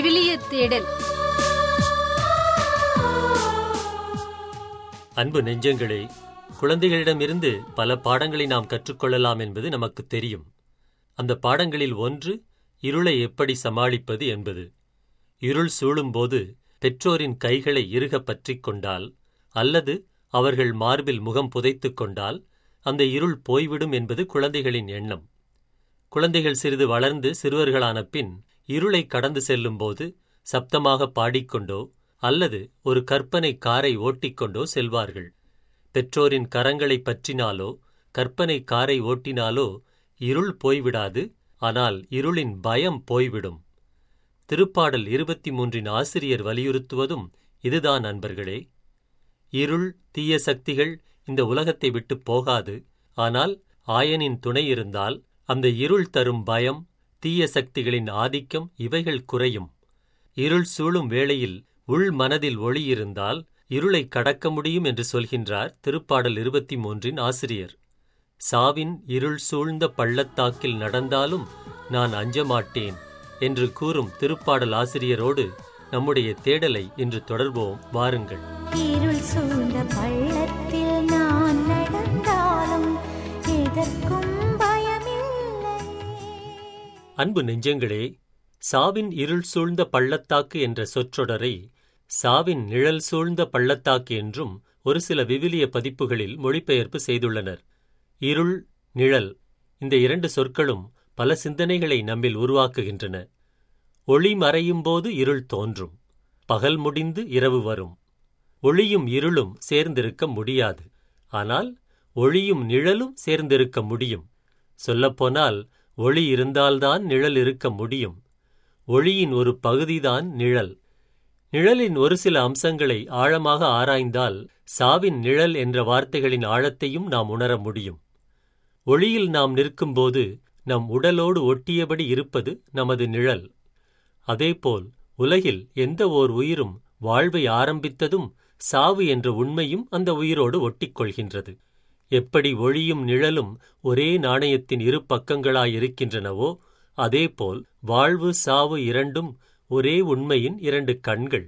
விவிலிய தேடல் அன்பு நெஞ்சங்களே குழந்தைகளிடமிருந்து பல பாடங்களை நாம் கற்றுக்கொள்ளலாம் என்பது நமக்கு தெரியும் அந்த பாடங்களில் ஒன்று இருளை எப்படி சமாளிப்பது என்பது இருள் சூழும்போது பெற்றோரின் கைகளை இறுகப் பற்றிக் கொண்டால் அல்லது அவர்கள் மார்பில் முகம் புதைத்துக் கொண்டால் அந்த இருள் போய்விடும் என்பது குழந்தைகளின் எண்ணம் குழந்தைகள் சிறிது வளர்ந்து சிறுவர்களான பின் இருளை கடந்து செல்லும்போது சப்தமாக பாடிக்கொண்டோ அல்லது ஒரு கற்பனை காரை ஓட்டிக்கொண்டோ செல்வார்கள் பெற்றோரின் கரங்களை பற்றினாலோ கற்பனை காரை ஓட்டினாலோ இருள் போய்விடாது ஆனால் இருளின் பயம் போய்விடும் திருப்பாடல் இருபத்தி மூன்றின் ஆசிரியர் வலியுறுத்துவதும் இதுதான் நண்பர்களே இருள் தீய சக்திகள் இந்த உலகத்தை விட்டு போகாது ஆனால் ஆயனின் துணை இருந்தால் அந்த இருள் தரும் பயம் தீய சக்திகளின் ஆதிக்கம் இவைகள் குறையும் இருள் சூழும் வேளையில் உள் மனதில் ஒளி இருந்தால் இருளை கடக்க முடியும் என்று சொல்கின்றார் திருப்பாடல் இருபத்தி மூன்றின் ஆசிரியர் சாவின் இருள் சூழ்ந்த பள்ளத்தாக்கில் நடந்தாலும் நான் அஞ்சமாட்டேன் என்று கூறும் திருப்பாடல் ஆசிரியரோடு நம்முடைய தேடலை இன்று தொடர்வோம் வாருங்கள் இருள் சூழ்ந்த பள்ளத்தில் நான் நடந்தாலும் எதற்கும் பயமில்லை அன்பு நெஞ்சங்களே சாவின் இருள் சூழ்ந்த பள்ளத்தாக்கு என்ற சொற்றொடரை சாவின் நிழல் சூழ்ந்த பள்ளத்தாக்கு என்றும் ஒரு சில விவிலிய பதிப்புகளில் மொழிபெயர்ப்பு செய்துள்ளனர் இருள் நிழல் இந்த இரண்டு சொற்களும் பல சிந்தனைகளை நம்மில் உருவாக்குகின்றன ஒளி மறையும் போது இருள் தோன்றும் பகல் முடிந்து இரவு வரும் ஒளியும் இருளும் சேர்ந்திருக்க முடியாது ஆனால் ஒளியும் நிழலும் சேர்ந்திருக்க முடியும் சொல்லப்போனால் ஒளி இருந்தால்தான் நிழல் இருக்க முடியும் ஒளியின் ஒரு பகுதிதான் நிழல் நிழலின் ஒரு சில அம்சங்களை ஆழமாக ஆராய்ந்தால் சாவின் நிழல் என்ற வார்த்தைகளின் ஆழத்தையும் நாம் உணர முடியும் ஒளியில் நாம் நிற்கும்போது நம் உடலோடு ஒட்டியபடி இருப்பது நமது நிழல் அதேபோல் உலகில் எந்த ஓர் உயிரும் வாழ்வை ஆரம்பித்ததும் சாவு என்ற உண்மையும் அந்த உயிரோடு ஒட்டிக்கொள்கின்றது எப்படி ஒளியும் நிழலும் ஒரே நாணயத்தின் இரு பக்கங்களாயிருக்கின்றனவோ அதேபோல் வாழ்வு சாவு இரண்டும் ஒரே உண்மையின் இரண்டு கண்கள்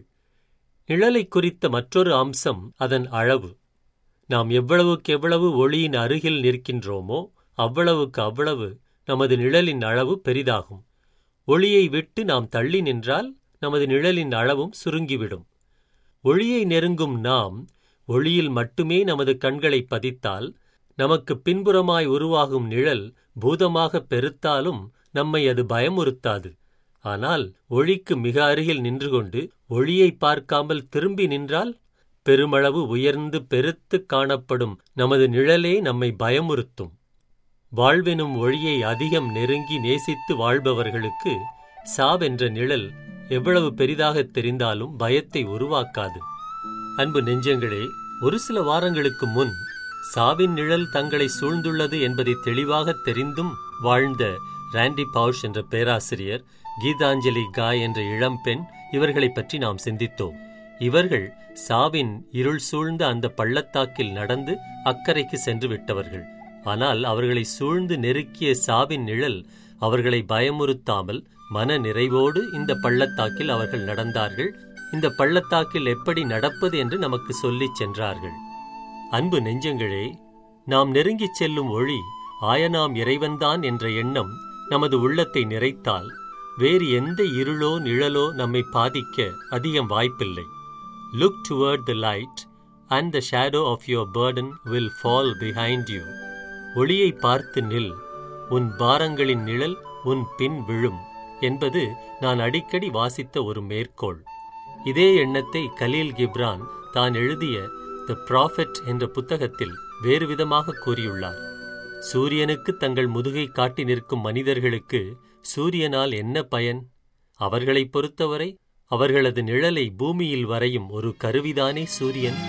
நிழலை குறித்த மற்றொரு அம்சம் அதன் அளவு நாம் எவ்வளவுக்கு எவ்வளவு ஒளியின் அருகில் நிற்கின்றோமோ அவ்வளவுக்கு அவ்வளவு நமது நிழலின் அளவு பெரிதாகும் ஒளியை விட்டு நாம் தள்ளி நின்றால் நமது நிழலின் அளவும் சுருங்கிவிடும் ஒளியை நெருங்கும் நாம் ஒளியில் மட்டுமே நமது கண்களை பதித்தால் நமக்கு பின்புறமாய் உருவாகும் நிழல் பூதமாக பெருத்தாலும் நம்மை அது பயமுறுத்தாது ஆனால் ஒளிக்கு மிக அருகில் நின்று கொண்டு ஒளியை பார்க்காமல் திரும்பி நின்றால் பெருமளவு உயர்ந்து பெருத்துக் காணப்படும் நமது நிழலே நம்மை பயமுறுத்தும் வாழ்வெனும் ஒளியை அதிகம் நெருங்கி நேசித்து வாழ்பவர்களுக்கு சாவென்ற நிழல் எவ்வளவு பெரிதாகத் தெரிந்தாலும் பயத்தை உருவாக்காது அன்பு நெஞ்சங்களே ஒரு சில வாரங்களுக்கு முன் சாவின் நிழல் தங்களை சூழ்ந்துள்ளது என்பதை தெளிவாகத் தெரிந்தும் வாழ்ந்த ராண்டி பவுஷ் என்ற பேராசிரியர் கீதாஞ்சலி காய் என்ற இளம்பெண் இவர்களைப் பற்றி நாம் சிந்தித்தோம் இவர்கள் சாவின் இருள் சூழ்ந்த அந்த பள்ளத்தாக்கில் நடந்து அக்கறைக்கு சென்று விட்டவர்கள் ஆனால் அவர்களை சூழ்ந்து நெருக்கிய சாவின் நிழல் அவர்களை பயமுறுத்தாமல் மன நிறைவோடு இந்த பள்ளத்தாக்கில் அவர்கள் நடந்தார்கள் இந்த பள்ளத்தாக்கில் எப்படி நடப்பது என்று நமக்கு சொல்லிச் சென்றார்கள் அன்பு நெஞ்சங்களே நாம் நெருங்கிச் செல்லும் ஒளி ஆயனாம் இறைவன்தான் என்ற எண்ணம் நமது உள்ளத்தை நிறைத்தால் வேறு எந்த இருளோ நிழலோ நம்மை பாதிக்க அதிகம் வாய்ப்பில்லை look toward the light and the shadow of your burden will fall behind you ஒளியை பார்த்து நில் உன் பாரங்களின் நிழல் உன் பின் விழும் என்பது நான் அடிக்கடி வாசித்த ஒரு மேற்கோள் இதே எண்ணத்தை கலீல் கிப்ரான் தான் எழுதிய த ப்ராஃபெட் என்ற புத்தகத்தில் வேறு விதமாக கூறியுள்ளார் சூரியனுக்கு தங்கள் முதுகை காட்டி நிற்கும் மனிதர்களுக்கு சூரியனால் என்ன பயன் அவர்களைப் பொறுத்தவரை அவர்களது நிழலை பூமியில் வரையும் ஒரு கருவிதானே சூரியன்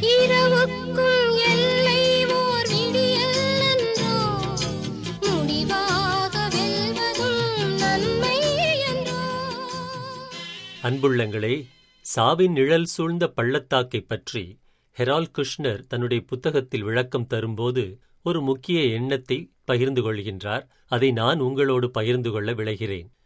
இரவுக்கும் எல்லை ஓர் விடியல் என்றோ முடிவாக வெல்வதும் நன்மை என்றோ அன்புள்ளங்களே சாவின் நிழல் சூழ்ந்த பள்ளத்தாக்கைப் பற்றி ஹெரால் குஷ்னர் தன்னுடைய புத்தகத்தில் விளக்கம் தரும்போது ஒரு முக்கிய எண்ணத்தை பகிர்ந்து கொள்கின்றார் அதை நான் உங்களோடு பகிர்ந்து கொள்ள விளைகிறேன்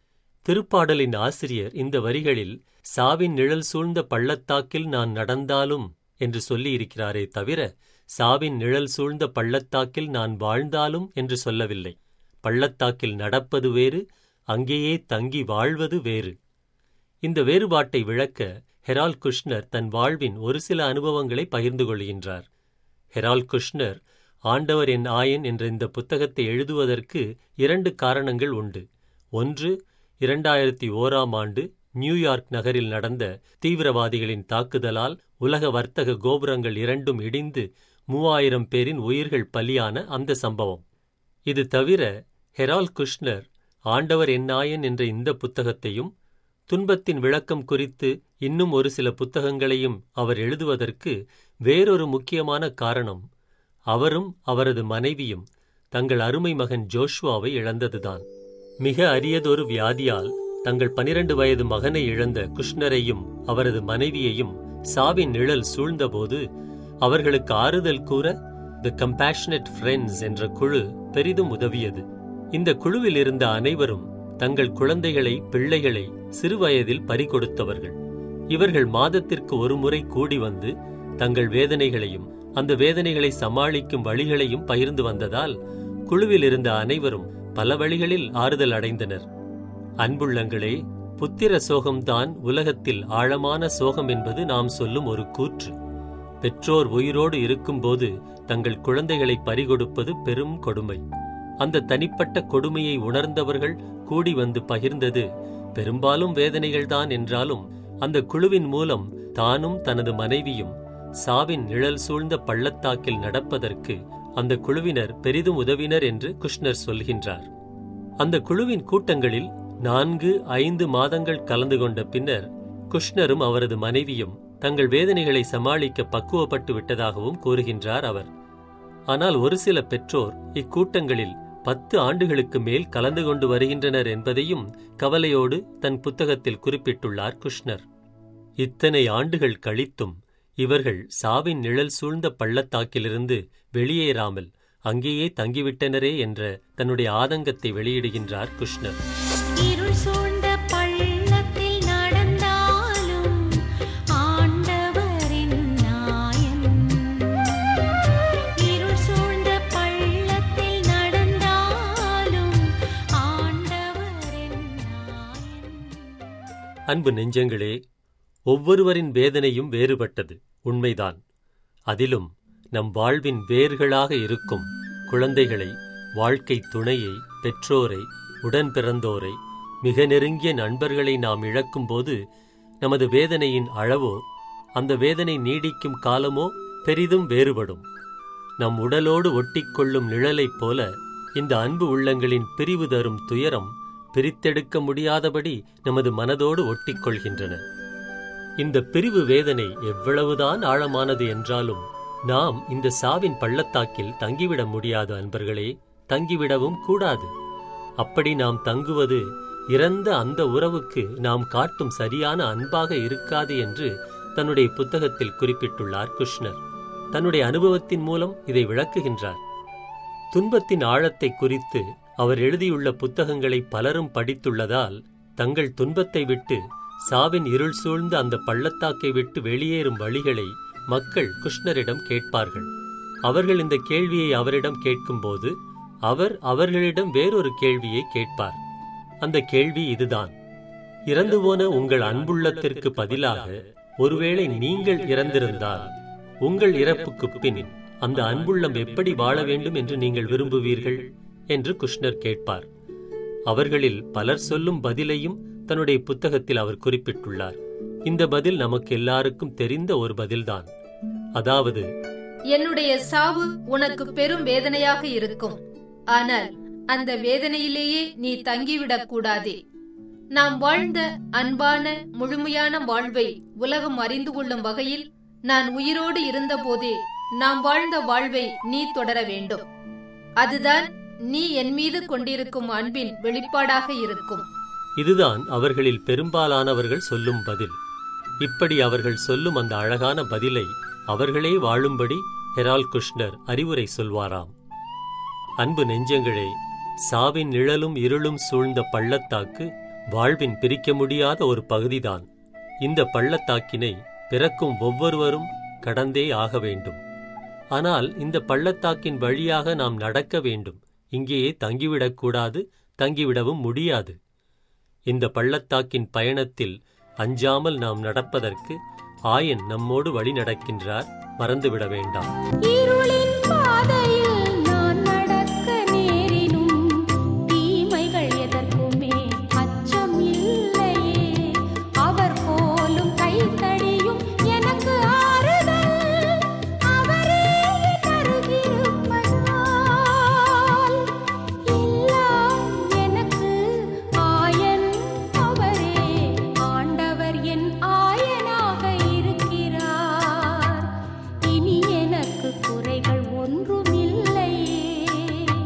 திருப்பாடலின் ஆசிரியர் இந்த வரிகளில் சாவின் நிழல் சூழ்ந்த பள்ளத்தாக்கில் நான் நடந்தாலும் என்று சொல்லியிருக்கிறாரே தவிர சாவின் நிழல் சூழ்ந்த பள்ளத்தாக்கில் நான் வாழ்ந்தாலும் என்று சொல்லவில்லை பள்ளத்தாக்கில் நடப்பது வேறு அங்கேயே தங்கி வாழ்வது வேறு இந்த வேறுபாட்டை விளக்க ஹெரால் குஷ்னர் தன் வாழ்வின் ஒரு சில அனுபவங்களை பகிர்ந்து கொள்கின்றார் ஹெரால் குஷ்னர் ஆண்டவர் என் ஆயன் என்ற இந்த புத்தகத்தை எழுதுவதற்கு இரண்டு காரணங்கள் உண்டு ஒன்று இரண்டாயிரத்தி ஓராம் ஆண்டு நியூயார்க் நகரில் நடந்த தீவிரவாதிகளின் தாக்குதலால் உலக வர்த்தக கோபுரங்கள் இரண்டும் இடிந்து மூவாயிரம் பேரின் உயிர்கள் பலியான அந்த சம்பவம் இது தவிர ஹெரால் குஷ்னர் ஆண்டவர் என்னாயன் என்ற இந்த புத்தகத்தையும் துன்பத்தின் விளக்கம் குறித்து இன்னும் ஒரு சில புத்தகங்களையும் அவர் எழுதுவதற்கு வேறொரு முக்கியமான காரணம் அவரும் அவரது மனைவியும் தங்கள் அருமை மகன் ஜோஷ்வாவை இழந்ததுதான் மிக அரியதொரு வியாதியால் தங்கள் பனிரண்டு வயது மகனை இழந்த குஷ்னரையும் அவரது மனைவியையும் சாவின் நிழல் சூழ்ந்தபோது அவர்களுக்கு ஆறுதல் கூற தி கம்பேஷனட் ஃப்ரெண்ட்ஸ் என்ற குழு பெரிதும் உதவியது இந்த குழுவில் இருந்த அனைவரும் தங்கள் குழந்தைகளை பிள்ளைகளை சிறுவயதில் பறிகொடுத்தவர்கள் இவர்கள் மாதத்திற்கு ஒரு முறை கூடி வந்து தங்கள் வேதனைகளையும் அந்த வேதனைகளை சமாளிக்கும் வழிகளையும் பகிர்ந்து வந்ததால் குழுவில் இருந்த அனைவரும் பல வழிகளில் ஆறுதல் அடைந்தனர் அன்புள்ளங்களே புத்திர சோகம்தான் உலகத்தில் ஆழமான சோகம் என்பது நாம் சொல்லும் ஒரு கூற்று பெற்றோர் உயிரோடு இருக்கும்போது தங்கள் குழந்தைகளை பறிகொடுப்பது பெரும் கொடுமை அந்த தனிப்பட்ட கொடுமையை உணர்ந்தவர்கள் கூடி வந்து பகிர்ந்தது பெரும்பாலும் வேதனைகள்தான் என்றாலும் அந்த குழுவின் மூலம் தானும் தனது மனைவியும் சாவின் நிழல் சூழ்ந்த பள்ளத்தாக்கில் நடப்பதற்கு அந்த குழுவினர் பெரிதும் உதவினர் என்று குஷ்னர் சொல்கின்றார் அந்த குழுவின் கூட்டங்களில் நான்கு ஐந்து மாதங்கள் கலந்து கொண்ட பின்னர் குஷ்னரும் அவரது மனைவியும் தங்கள் வேதனைகளை சமாளிக்க பக்குவப்பட்டு விட்டதாகவும் கூறுகின்றார் அவர் ஆனால் ஒரு சில பெற்றோர் இக்கூட்டங்களில் பத்து ஆண்டுகளுக்கு மேல் கலந்து கொண்டு வருகின்றனர் என்பதையும் கவலையோடு தன் புத்தகத்தில் குறிப்பிட்டுள்ளார் குஷ்னர் இத்தனை ஆண்டுகள் கழித்தும் இவர்கள் சாவின் நிழல் சூழ்ந்த பள்ளத்தாக்கிலிருந்து வெளியேறாமல் அங்கேயே தங்கிவிட்டனரே என்ற தன்னுடைய ஆதங்கத்தை வெளியிடுகின்றார் குஷ்னர் இருள் சூழ்ந்த பள்ளத்தில் நடந்தாலும் ஆண்டவரின் நாயன் இருள் சூழ்ந்த பள்ளத்தில் நடந்தாலும் ஆண்டவரின் நாயன் அன்பு நெஞ்சங்களே ஒவ்வொருவரின் வேதனையும் வேறுபட்டது உண்மைதான் அதிலும் நம் வாழ்வின் வேர்களாக இருக்கும் குழந்தைகளை வாழ்க்கை துணையை பெற்றோரை உடன் பிறந்தோரை மிக நெருங்கிய நண்பர்களை நாம் இழக்கும்போது நமது வேதனையின் அளவோ அந்த வேதனை நீடிக்கும் காலமோ பெரிதும் வேறுபடும் நம் உடலோடு ஒட்டிக்கொள்ளும் நிழலைப் போல இந்த அன்பு உள்ளங்களின் பிரிவு தரும் துயரம் பிரித்தெடுக்க முடியாதபடி நமது மனதோடு ஒட்டிக்கொள்கின்றன இந்த பிரிவு வேதனை எவ்வளவுதான் ஆழமானது என்றாலும் நாம் இந்த சாவின் பள்ளத்தாக்கில் தங்கிவிட முடியாது அன்பர்களே தங்கிவிடவும் கூடாது அப்படி நாம் தங்குவது இறந்த அந்த உறவுக்கு நாம் காட்டும் சரியான அன்பாக இருக்காது என்று தன்னுடைய புத்தகத்தில் குறிப்பிட்டுள்ளார் குஷ்னர் தன்னுடைய அனுபவத்தின் மூலம் இதை விளக்குகின்றார் துன்பத்தின் ஆழத்தை குறித்து அவர் எழுதியுள்ள புத்தகங்களை பலரும் படித்துள்ளதால் தங்கள் துன்பத்தை விட்டு சாவின் இருள் சூழ்ந்த அந்த பள்ளத்தாக்கை விட்டு வெளியேறும் வழிகளை மக்கள் குஷ்ணரிடம் கேட்பார்கள் அவர்கள் இந்த கேள்வியை அவரிடம் கேட்கும்போது அவர் அவர்களிடம் வேறொரு கேள்வியை கேட்பார் அந்த கேள்வி இதுதான் இறந்து போன உங்கள் அன்புள்ளத்திற்கு பதிலாக ஒருவேளை நீங்கள் இறந்திருந்தால் உங்கள் இறப்புக்குப் பின் அந்த அன்புள்ளம் எப்படி வாழ வேண்டும் என்று நீங்கள் விரும்புவீர்கள் என்று குஷ்ணர் கேட்பார் அவர்களில் பலர் சொல்லும் பதிலையும் தன்னுடைய புத்தகத்தில் அவர் குறிப்பிட்டுள்ளார் இந்த பதில் நமக்கு எல்லாருக்கும் தெரிந்த ஒரு பதில்தான் அதாவது என்னுடைய சாவு உனக்கு பெரும் வேதனையாக இருக்கும் ஆனால் அந்த வேதனையிலேயே நீ தங்கிவிடக் கூடாதே நாம் வாழ்ந்த அன்பான முழுமையான வாழ்வை உலகம் அறிந்து கொள்ளும் வகையில் நான் உயிரோடு இருந்தபோதே நாம் வாழ்ந்த வாழ்வை நீ தொடர வேண்டும் அதுதான் நீ என் மீது கொண்டிருக்கும் அன்பின் வெளிப்பாடாக இருக்கும் இதுதான் அவர்களில் பெரும்பாலானவர்கள் சொல்லும் பதில் இப்படி அவர்கள் சொல்லும் அந்த அழகான பதிலை அவர்களே வாழும்படி ஹெரால் குஷ்னர் அறிவுரை சொல்வாராம் அன்பு நெஞ்சங்களே சாவின் நிழலும் இருளும் சூழ்ந்த பள்ளத்தாக்கு வாழ்வின் பிரிக்க முடியாத ஒரு பகுதிதான் இந்த பள்ளத்தாக்கினை பிறக்கும் ஒவ்வொருவரும் கடந்தே ஆக வேண்டும் ஆனால் இந்த பள்ளத்தாக்கின் வழியாக நாம் நடக்க வேண்டும் இங்கேயே தங்கிவிடக்கூடாது தங்கிவிடவும் முடியாது இந்த பள்ளத்தாக்கின் பயணத்தில் அஞ்சாமல் நாம் நடப்பதற்கு ஆயன் நம்மோடு வழி நடக்கின்றார் மறந்துவிட வேண்டாம் இருளின் பாதையில் நான் நடக்க நேரினும் தீமைகள் எதற்குமே அச்சம் இல்லையே அவர் போலும் கைத்தடியும் எனக்கு ஆறுதல் அவரே தருகிருப்பதால் எல்லாம் எனக்கு ஆயன் அவரே ஆண்டவர் என் ஆயனாக இருக்கிறார் இனி எனக்கு குறைகள் ஒன்றும் இல்லையே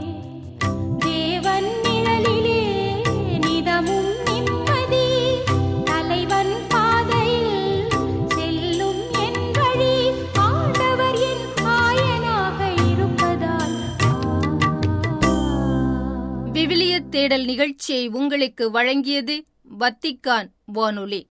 தேவன் நிழலிலே நிதமும் நிம்மதி தலைவன் பாதையில் செல்லும் என் வழி ஆண்டவர் என் ஆயனாக இருப்பதால் விவிலிய தேடல் நிகழ்ச்சியை உங்களுக்கு வழங்கியது வத்திக்கான் வானொலி